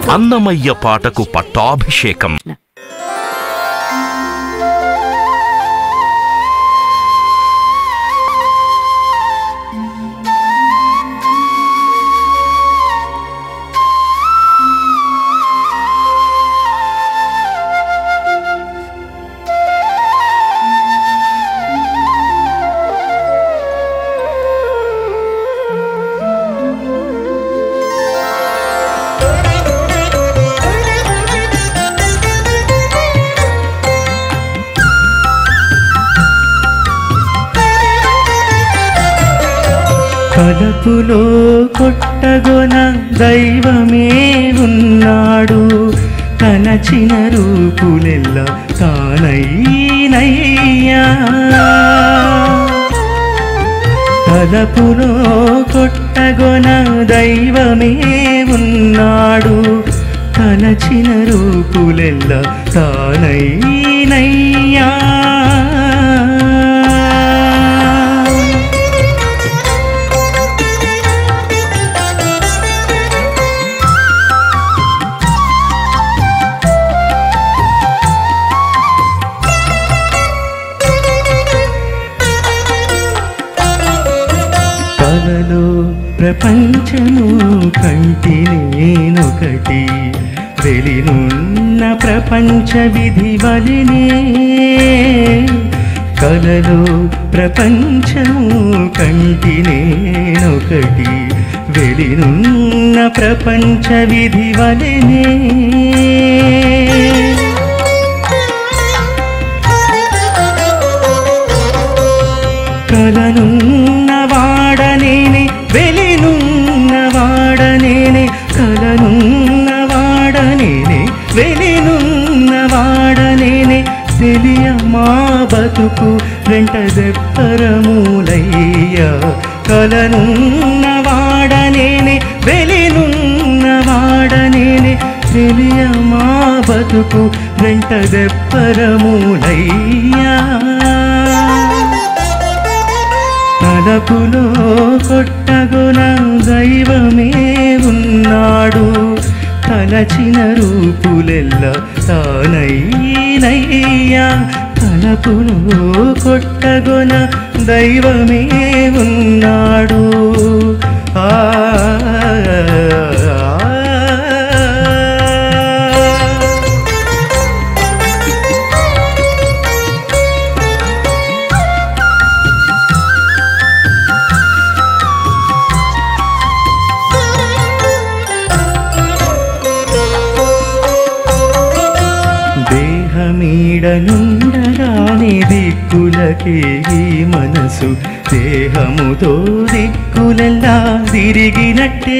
అన్నమయ్య పాటకు పట్టాభిషేకం కలపులో కొట్టగొన దైవమే ఉన్నాడు కనచిన రూపులెల్ల తానయ్యా కలపులో కొట్టగొన దైవమే ఉన్నాడు కనచిన రూపులెల్ల తానయ్యా కలలో ప్రపంచము కంటి నేనొకటి వెలినున్న ప్రపంచ విధి వలినే కలలో ప్రపంచము కంటి నేనొకటి వెలినున్న ప్రపంచ విధి వలినే కలనున్న వాడనేనే వెలినున్న వాడనేనే కలనున్న వాడనేనే వెలినున్న వాడనేనే తెలియ మా బతుకు వెంట దెప్పరమూలయ్యా కలనున్న వాడనేనే వెలినున్న వాడనేనే తెలియ మా బతుకు వెంట దెప్పరమూలయ్యా తలపులో కొట్టగున దైవమే ఉన్నాడు తలచిన రూపులెల్ల తానయ్యా తలపులో కొట్టగున దైవమే ఉన్నాడు ఆ దేహమీడనుండగానే దిక్కులకే ఈ మనసు దేహముతో దిక్కులెల్లా తిరిగినట్టే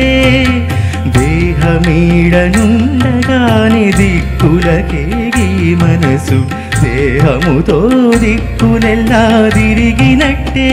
దేహమీడనుండగానే దిక్కులకే ఈ మనసు దేహముతో దిక్కులెల్లా తిరిగినట్టే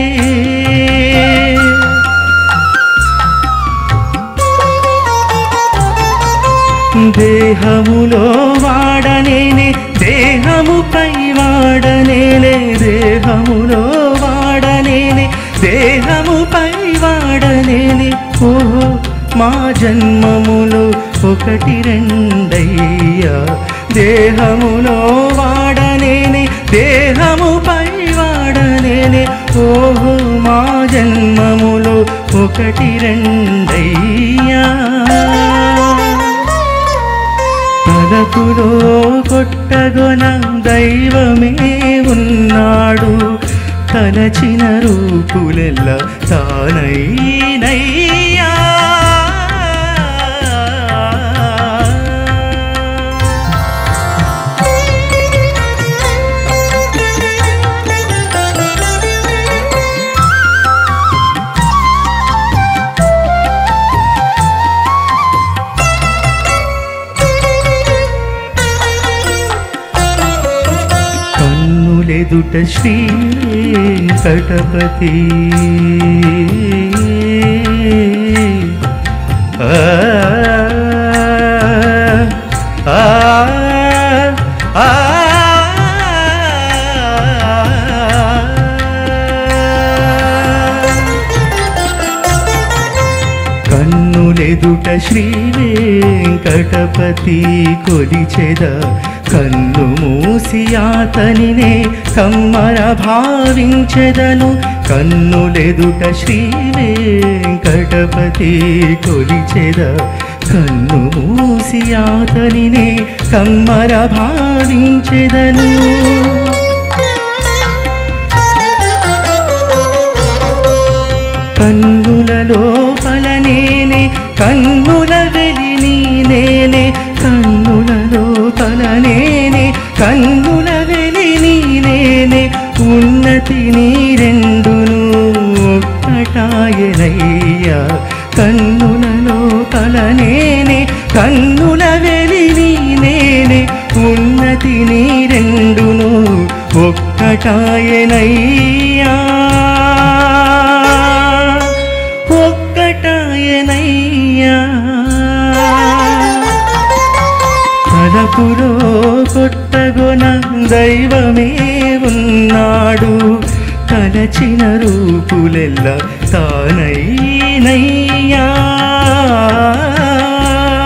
దేహములో వాడనేనే దేహముపై వాడనేనే దేహములో వాడనేనే దేహముపై వాడనేనే ఓహో మా జన్మములు ఒకటి రెండయ్యా దేహములో వాడనేనే దేహముపై వాడనేనే ఓహో మా జన్మములు ఒకటి రెండయ్యా తలపులో కొట్టగొన దైవమే ఉన్నాడు తలచిన రూపులెల్ల తానైనయ్యా కన్నులెదుట శ్రీ వెంకటపతి ఆ, ఆ, ఆ, కన్నులెదుట కన్నులెదుట శ్రీ వెంకటపతి కొలిచెద కన్ను మూసి అతనినే కమ్మర భావించెదను కన్నులెదుట శ్రీ వెంకటపతి కొలిచెద కన్ను మూసి అతనినే కమ్మర భావించెదను కన్నుల లోపల నేనే కన్నుల వెలి నేనే కన్నుల లోపల నేనే కన్నుల వెలి నేనే ఉన్నతి నీ రెండును ఒక్కటాయనయ్యా కన్నుల లోపల నేనే కన్నుల వెలి నేనే ఉన్నతి నీ రెండును ఒక్కటాయనయ్యా ఒక్కటాయనయ్యా కలపులో కొట్టగొన దైవమే ఉన్నాడు తలచిన రూపులెల్ల తానైనయ్యా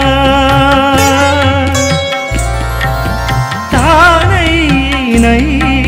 తానైనయ్యా